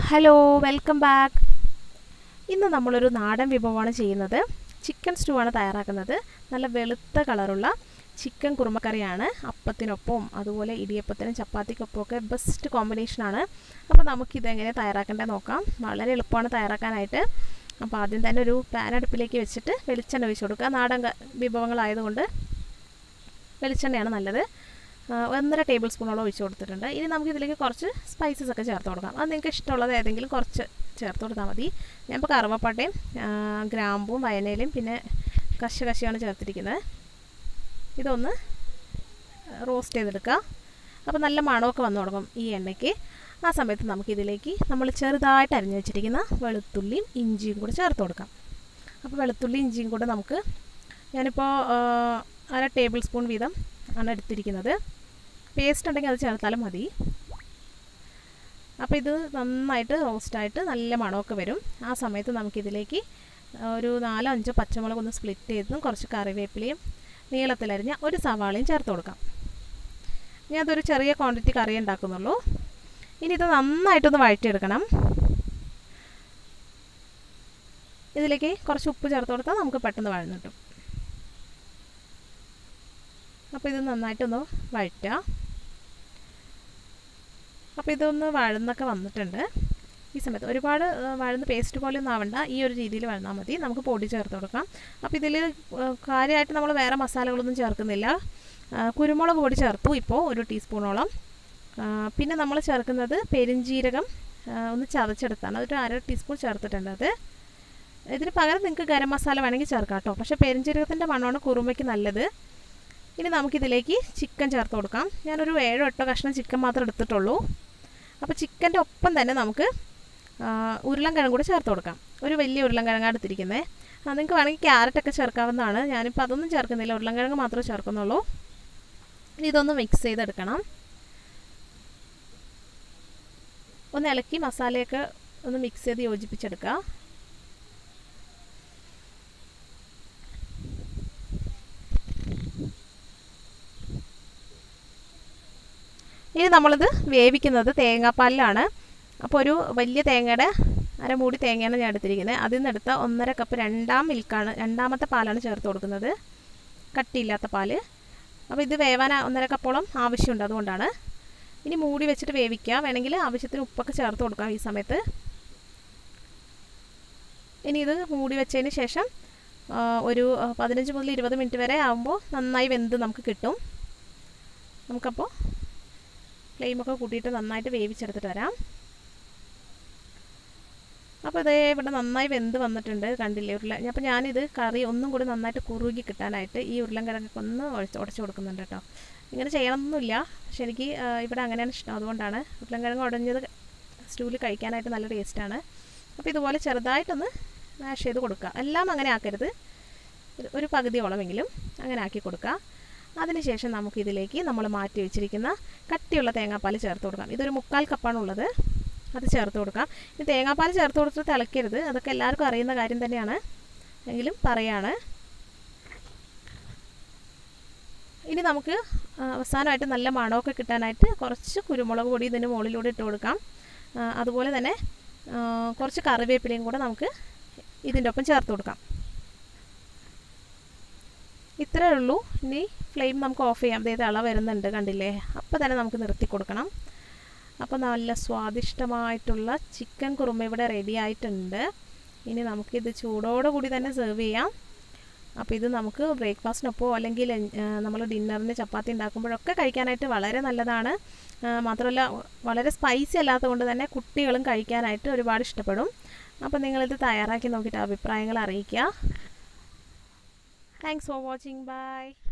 hello welcome back ഇന്ന് നമ്മളൊരു നാടൻ വിഭവമാണ് ചെയ്യുന്നത് ചിക്കൻ സ്റ്റൂ ആണ് തയ്യാറാക്കുന്നത് നല്ല വെളുത്ത കളറുള്ള ചിക്കൻ കുറുമക്കറിയാണ് അപ്പത്തിനൊപ്പം അതുപോലെ ഇടിയപ്പത്തിനും ചപ്പാത്തിക്കൊപ്പം ഒക്കെ ബെസ്റ്റ് കോമ്പിനേഷനാണ് അപ്പോൾ നമുക്കിതെങ്ങനെ തയ്യാറാക്കേണ്ടത് നോക്കാം വളരെ എളുപ്പമാണ് തയ്യാറാക്കാനായിട്ട് അപ്പോൾ ആദ്യം തന്നെ ഒരു പാൻ അടുപ്പിലേക്ക് വെച്ചിട്ട് വെളിച്ചെണ്ണ ഒഴിച്ച് കൊടുക്കുക നാടൻ ക- വിഭവങ്ങളായതുകൊണ്ട് വെളിച്ചെണ്ണയാണ് നല്ലത് ആ, ഒന്നര ടേബിൾ സ്പൂണോളം ഒഴിച്ച് കൊടുത്തിട്ടുണ്ട് ഇനി നമുക്ക് ഇതിലേക്ക് കുറച്ച് സ്പൈസസ് ഒക്കെ ചേർത്ത് കൊടുക്കാം അത് നിങ്ങൾക്ക് ഇഷ്ടമുള്ളത് ഏതെങ്കിലും കുറച്ച് ചേർത്ത് കൊടുത്താൽ മതി ഞാൻ ഇപ്പോൾ കറുവപ്പട്ടയും ആ, ഗ്രാമ്പും വയനയിലും പിന്നെ കശ കശയാണ് ചേർത്തിരിക്കുന്നത് ഇതൊന്ന് റോസ്റ്റ് ചെയ്തെടുക്കുക അപ്പോൾ നല്ല മണമൊക്കെ വന്നു തുടങ്ങും ഈ എണ്ണയ്ക്ക് ആ സമയത്ത് നമുക്കിതിലേക്ക് നമ്മൾ ചെറുതായിട്ട് അരിഞ്ഞു വെച്ചിരിക്കുന്ന വെളുത്തുള്ളിയും ഇഞ്ചിയും കൂടെ ചേർത്ത് കൊടുക്കാം അപ്പോൾ വെളുത്തുള്ളി ഇഞ്ചിയും കൂടെ നമുക്ക് ഞാനിപ്പോൾ ആ, അര ടേബിൾ സ്പൂൺ വീതം ആണ് എടുത്തിരിക്കുന്നത് പേസ്റ്റ് ഉണ്ടെങ്കിൽ അത് ചേർത്താലും മതി അപ്പോൾ ഇത് നന്നായിട്ട് റോസ്റ്റായിട്ട് നല്ല മണമൊക്കെ വരും ആ സമയത്ത് നമുക്കിതിലേക്ക് ഒരു നാലോ അഞ്ചോ പച്ചമുളക് ഒന്ന് സ്പ്ലിറ്റ് ചെയ്തതും കുറച്ച് കറിവേപ്പിലയും നീളത്തിലരിഞ്ഞ ഒരു സവാളയും ചേർത്ത് കൊടുക്കാം ഞാൻ അതൊരു ചെറിയ ക്വാണ്ടിറ്റി കറി ഉണ്ടാക്കുന്നുള്ളൂ ഇനി ഇത് നന്നായിട്ടൊന്ന് വഴറ്റിയെടുക്കണം ഇതിലേക്ക് കുറച്ച് ഉപ്പ് ചേർത്ത് കൊടുത്താൽ നമുക്ക് പെട്ടെന്ന് വഴന്നു കിട്ടും അപ്പോൾ ഇത് നന്നായിട്ടൊന്ന് വഴറ്റുക അപ്പോൾ ഇതൊന്ന് വഴന്നൊക്കെ വന്നിട്ടുണ്ട് ഈ സമയത്ത് ഒരുപാട് ആ, വഴന്ന് പേസ്റ്റ് പോലെ ഒന്നും ആവണ്ട ഈ ഒരു രീതിയിൽ വഴന്നാൽ മതി നമുക്ക് പൊടി ചേർത്ത് കൊടുക്കാം അപ്പോൾ ഇതിൽ കാര്യമായിട്ട് നമ്മൾ വേറെ മസാലകളൊന്നും ചേർക്കുന്നില്ല ആ, കുരുമുളക് പൊടി ചേർത്തു ഇപ്പോൾ ഒരു ടീസ്പൂണോളം ആ, പിന്നെ നമ്മൾ ചേർക്കുന്നത് പെരിഞ്ജീരകം ആ, ഒന്ന് ചതച്ചെടുത്താണ് അതൊരു അര ടീസ്പൂൺ ചേർത്തിട്ടുണ്ട് അത് ഇതിന് പകരം നിങ്ങൾക്ക് ഗരം മസാല വേണമെങ്കിൽ ചേർക്കാം കേട്ടോ പക്ഷേ പെരിഞ്ജീരകത്തിൻ്റെ മണമാണ് കുറുമയ്ക്ക് നല്ലത് ഇനി നമുക്കിതിലേക്ക് ചിക്കൻ ചേർത്ത് കൊടുക്കാം ഞാനൊരു ഏഴോ എട്ടോ കഷ്ണം ചിക്കൻ മാത്രം എടുത്തിട്ടുള്ളൂ അപ്പോൾ ചിക്കൻ്റെ ഒപ്പം തന്നെ നമുക്ക് ആ, ഉരുളൻകിഴങ്ങ് കൂടി ചേർത്ത് കൊടുക്കാം ഒരു വലിയ ഉരുളൻകിഴങ്ങാണ് എടുത്തിരിക്കുന്നത് ആ നിങ്ങൾക്ക് വേണമെങ്കിൽ ക്യാരറ്റൊക്കെ ചേർക്കാവുന്നതാണ് ഞാനിപ്പോൾ അതൊന്നും ചേർക്കുന്നില്ല ഉരുളൻകിഴങ്ങ് മാത്രമേ ചേർക്കുന്നുള്ളൂ ഇനി ഇതൊന്ന് മിക്സ് ചെയ്തെടുക്കണം ഒന്ന് ഇളക്കി മസാലയൊക്കെ ഒന്ന് മിക്സ് ചെയ്ത് യോജിപ്പിച്ചെടുക്കുക ഇനി നമ്മളിത് വേവിക്കുന്നത് തേങ്ങാപ്പാലിലാണ് അപ്പോൾ ഒരു വലിയ തേങ്ങയുടെ അരമൂടി തേങ്ങയാണ് ഞാൻ എടുത്തിരിക്കുന്നത് അതിൽ നിന്ന് എടുത്ത ഒന്നര കപ്പ് രണ്ടാം മിൽക്കാണ് രണ്ടാമത്തെ പാലാണ് ചേർത്ത് കൊടുക്കുന്നത് കട്ടിയില്ലാത്ത പാല് അപ്പോൾ ഇത് വേവാൻ ഒന്നര കപ്പോളം ആവശ്യമുണ്ട് അതുകൊണ്ടാണ് ഇനി മൂടി വെച്ചിട്ട് വേവിക്കുക വേണമെങ്കിൽ ആവശ്യത്തിന് ഉപ്പൊക്കെ ചേർത്ത് കൊടുക്കാം ഈ സമയത്ത് ഇനി ഇത് മൂടി വെച്ചതിന് ശേഷം ആ, ഒരു ആ, പതിനഞ്ച് മുതൽ ഇരുപത് മിനിറ്റ് വരെ ആകുമ്പോൾ നന്നായി വെന്ത് നമുക്ക് കിട്ടും നമുക്കപ്പോൾ ഫ്ലെയിമൊക്കെ കൂട്ടിയിട്ട് നന്നായിട്ട് വേവിച്ചെടുത്തിട്ട് വരാം അപ്പോൾ ഇതേ ഇവിടെ നന്നായി വെന്ത് വന്നിട്ടുണ്ട് കണ്ടില്ലേ ഉരുള അപ്പോൾ ഞാനിത് കറി ഒന്നും കൂടി നന്നായിട്ട് കുറുകി കിട്ടാനായിട്ട് ഈ ഉരുളൻകിഴങ്ങൊക്കെ ഒന്ന് ഉടച്ച് ഉടച്ച് കൊടുക്കുന്നുണ്ട് കേട്ടോ ഇങ്ങനെ ചെയ്യണമെന്നൊന്നുമില്ല പക്ഷെ എനിക്ക് ആ, ഇവിടെ അങ്ങനെയാണ് ഇഷ്ടം അതുകൊണ്ടാണ് ഉരുളൻകിഴങ്ങ് ഉടഞ്ഞത് സ്റ്റൂവിൽ കഴിക്കാനായിട്ട് നല്ല ടേസ്റ്റാണ് അപ്പോൾ ഇതുപോലെ ചെറുതായിട്ടൊന്ന് മാഷ് ചെയ്ത് കൊടുക്കുക എല്ലാം അങ്ങനെ ആക്കരുത് ഒരു- ഒരു പകുതിയോളമെങ്കിലും അങ്ങനെ ആക്കി കൊടുക്കുക അതിനുശേഷം നമുക്കിതിലേക്ക് നമ്മൾ മാറ്റി വെച്ചിരിക്കുന്ന കട്ടിയുള്ള തേങ്ങാപ്പാൽ ചേർത്ത് കൊടുക്കാം ഇതൊരു മുക്കാൽ കപ്പാണ് ഉള്ളത് അത് ചേർത്ത് കൊടുക്കാം ഈ തേങ്ങാപ്പാൽ ചേർത്ത് കൊടുത്തിട്ട് തിളയ്ക്കരുത് അതൊക്കെ എല്ലാവർക്കും അറിയുന്ന കാര്യം തന്നെയാണ് എങ്കിലും പറയാണ് ഇനി നമുക്ക് ആ, അവസാനമായിട്ട് നല്ല മണമൊക്കെ കിട്ടാനായിട്ട് കുറച്ച് കുരുമുളക് പൊടി ഇതിന് മുകളിലൂടെ ഇട്ട് കൊടുക്കാം ആ, അതുപോലെ തന്നെ ആ, കുറച്ച് കറിവേപ്പിലയും കൂടെ നമുക്ക് ഇതിൻ്റെ ഒപ്പം ചേർത്ത് കൊടുക്കാം ഇത്രേ ഉള്ളൂ ഇനി ഫ്ലെയിം നമുക്ക് ഓഫ് ചെയ്യാം അതായത് അള വരുന്നുണ്ട് കണ്ടില്ലേ അപ്പോൾ തന്നെ നമുക്ക് നിർത്തി കൊടുക്കണം അപ്പോൾ നല്ല സ്വാദിഷ്ടമായിട്ടുള്ള ചിക്കൻ കുറുമ ഇവിടെ റെഡി ആയിട്ടുണ്ട് ഇനി നമുക്കിത് ചൂടോടെ കൂടി തന്നെ സെർവ് ചെയ്യാം അപ്പോൾ ഇത് നമുക്ക് ബ്രേക്ക്ഫാസ്റ്റിനൊപ്പോ അല്ലെങ്കിൽ നമ്മൾ ഡിന്നറിന് ചപ്പാത്തി ഉണ്ടാക്കുമ്പോഴൊക്കെ കഴിക്കാനായിട്ട് വളരെ നല്ലതാണ് ആ, മാത്രമല്ല വളരെ സ്പൈസി അല്ലാത്തത് കൊണ്ട് തന്നെ കുട്ടികളും കഴിക്കാനായിട്ട് ഒരുപാട് ഇഷ്ടപ്പെടും അപ്പോൾ നിങ്ങളിത് തയ്യാറാക്കി നോക്കിയിട്ട് അഭിപ്രായങ്ങൾ അറിയിക്കുക താങ്ക്സ് ഫോർ വാച്ചിങ് ബൈ